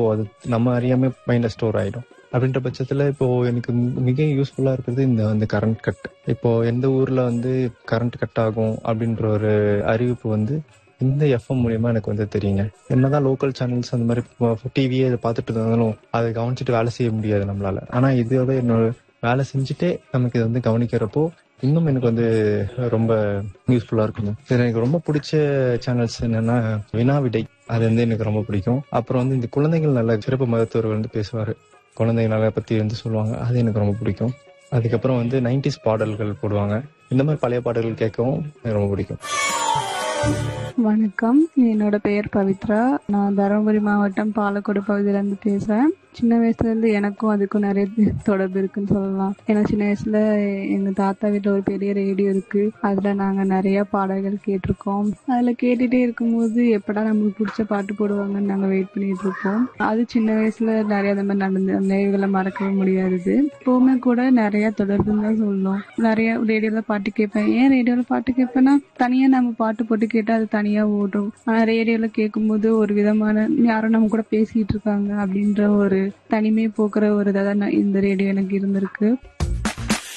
அது நம்ம அறியாம மைண்ட்ல ஸ்டோர் ஆயிடும் அப்படின்ற பட்சத்துல இப்போ எனக்கு மிக யூஸ்ஃபுல்லா இருக்கிறது இந்த வந்து கரண்ட் கட் இப்போ எந்த ஊர்ல வந்து கரண்ட் கட் ஆகும் அப்படின்ற ஒரு அறிவிப்பு வந்து இந்த எஃப்எம் மூலியமா எனக்கு வந்து தெரியுங்க என்னதான் லோக்கல் சேனல்ஸ் அந்த மாதிரி டிவியே இதை பார்த்துட்டு இருந்தாலும் அதை கவனிச்சுட்டு வேலை செய்ய முடியாது நம்மளால ஆனா இதோட என்னோட வேலை செஞ்சுட்டே நமக்கு இதை வந்து கவனிக்கிறப்போ இன்னும் எனக்கு வந்து ரொம்ப யூஸ்ஃபுல்லா இருக்குங்க இதுல எனக்கு ரொம்ப பிடிச்ச சேனல்ஸ் என்னன்னா வினா விடை அது வந்து எனக்கு ரொம்ப பிடிக்கும் அப்புறம் வந்து இந்த குழந்தைகள் நல்ல சிறப்பு மருத்துவர்கள் வந்து பேசுவாரு குழந்தைகள் நல பத்தி வந்து சொல்லுவாங்க அது எனக்கு ரொம்ப பிடிக்கும் அதுக்கப்புறம் வந்து நைன்டிஸ் பாடல்கள் போடுவாங்க இந்த மாதிரி பழைய பாடல்கள் கேட்கவும் எனக்கு ரொம்ப பிடிக்கும் வணக்கம் என்னோட பெயர் பவித்ரா நான் தருமபுரி மாவட்டம் பாலக்கோடு பகுதியிலேருந்து பேசுகிறேன் சின்ன வயசுல இருந்து எனக்கும் அதுக்கும் நிறைய தொடர்பு இருக்குன்னு சொல்லலாம் ஏன்னா சின்ன வயசுல எங்க தாத்தா வீட்டில் ஒரு பெரிய ரேடியோ இருக்கு அதுல நாங்க நிறைய பாடல்கள் கேட்டிருக்கோம் அதுல கேட்டுட்டே இருக்கும்போது எப்படா நமக்கு பிடிச்ச பாட்டு போடுவாங்கன்னு நாங்க வெயிட் பண்ணிட்டு இருப்போம் அது சின்ன வயசுல நிறைய அந்த மாதிரி நடந்து அந்த நினைவுகளை மறக்கவே முடியாது இப்பவுமே கூட நிறைய தொடர்புன்னு தான் சொல்லணும் நிறைய ரேடியோல பாட்டு கேட்பேன் ஏன் ரேடியோல பாட்டு கேட்பேன்னா தனியா நம்ம பாட்டு போட்டு கேட்டா அது தனியா ஓடும் ஆனா ரேடியோல கேட்கும்போது ஒரு விதமான யாரும் நம்ம கூட பேசிட்டு இருக்காங்க அப்படின்ற ஒரு தனிமை போக்குற ஒரு இதாக தான் இந்த ரேடியோ எனக்கு இருந்திருக்கு